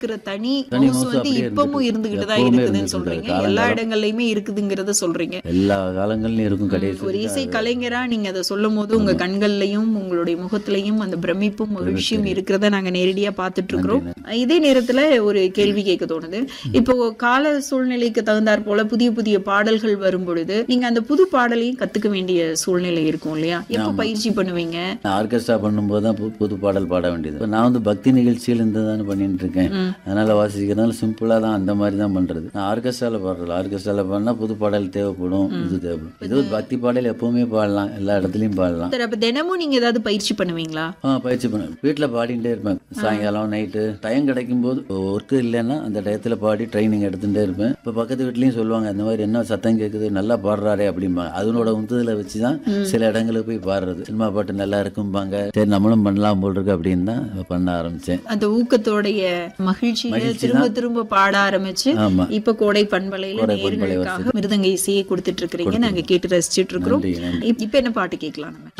இருக்கிற தனி தனி மவுசு மவுசு வந்து அப்படியே இப்பவும் இருந்துட்டு இருந்துகிட்டு தான் எப்பவுமே இருக்குதுன்னு இருந்துட்டு சொல்றீங்க இருக்கு. எல்லா காலங்காலம். இடங்கள்லயுமே இருக்குதுங்கிறத சொல்றீங்க எல்லா காலங்கள்லயும் இருக்கும் கடைசி ஒரு இசை கலைஞரா நீங்க அதை சொல்லும் போது உங்க கண்கள்லயும் உங்களுடைய முகத்திலையும் அந்த பிரமிப்பும் மகிழ்ச்சியும் இருக்கிறத நாங்க நேரடியா பார்த்துட்டு இருக்கிறோம் இதே நேரத்துல ஒரு கேள்வி கேட்க தோணுது இப்போ கால சூழ்நிலைக்கு தகுந்தாற் போல புதிய புதிய பாடல்கள் வரும் பொழுது நீங்க அந்த புது பாடலையும் கத்துக்க வேண்டிய சூழ்நிலை இருக்கும் இல்லையா எப்ப பயிற்சி பண்ணுவீங்க ஆர்கெஸ்ட்ரா பண்ணும்போது தான் புது புது பாடல் பாட வேண்டியது இப்ப நான் வந்து பக்தி நிகழ்ச்சியில் இருந்து தானே பண்ணிட்டு இருக்கேன் அதனால வாசிக்கிறதுனால சிம்பிளா தான் அந்த மாதிரி தான் பண்றது நான் ஆர்கெஸ்ட்ரால பாடுறது ஆர்கெஸ்ட்ரால பாடினா புது பாடல் தேவைப்படும் இது தேவைப்படும் இது ஒரு பக்தி பாடல் எப்பவுமே பாடலாம் எல்லா இடத்துலயும் பாடலாம் சரி அப்ப தினமும் நீங்க ஏதாவது பயிற்சி பண்ணுவீங்களா ஆ பயிற்சி பண்ண வீட்டில் பாடிட்டே இருப்பேன் சாயங்காலம் நைட்டு டைம் கிடைக்கும் போது ஒர்க்கு இல்லைன்னா அந்த டயத்தில் பாடி ட்ரைனிங் எடுத்துகிட்டே இருப்பேன் இப்போ பக்கத்து வீட்லேயும் சொல்லுவாங்க இந்த மாதிரி என்ன சத்தம் கேட்குது நல்லா பாடுறாரே அப்படிம்பாங்க அதனோட உந்துதலை வச்சு தான் சில இடங்களுக்கு போய் பாடுறது சினிமா பாட்டு நல்லா இருக்கும்பாங்க சரி நம்மளும் பண்ணலாம் போல் இருக்கு அப்படின்னு தான் பண்ண ஆரம்பித்தேன் அந்த ஊக்கத்தோடைய மகிழ்ச்சியில மகிழ்ச்சி திரும்ப தான். திரும்ப பாட ஆரம்பிச்சு ஆமா இப்ப கோடை பண்பலையில கோடை பண்பலை நேர்களுக்காக மிருதங்க இசையை கொடுத்துட்டு இருக்கிறீங்க நாங்க கேட்டு ரசிச்சிட்டு இருக்கிறோம் நன்றி நன்றி இப்- இப்ப என்ன பாட்டு கேட்கலாம் நம்ம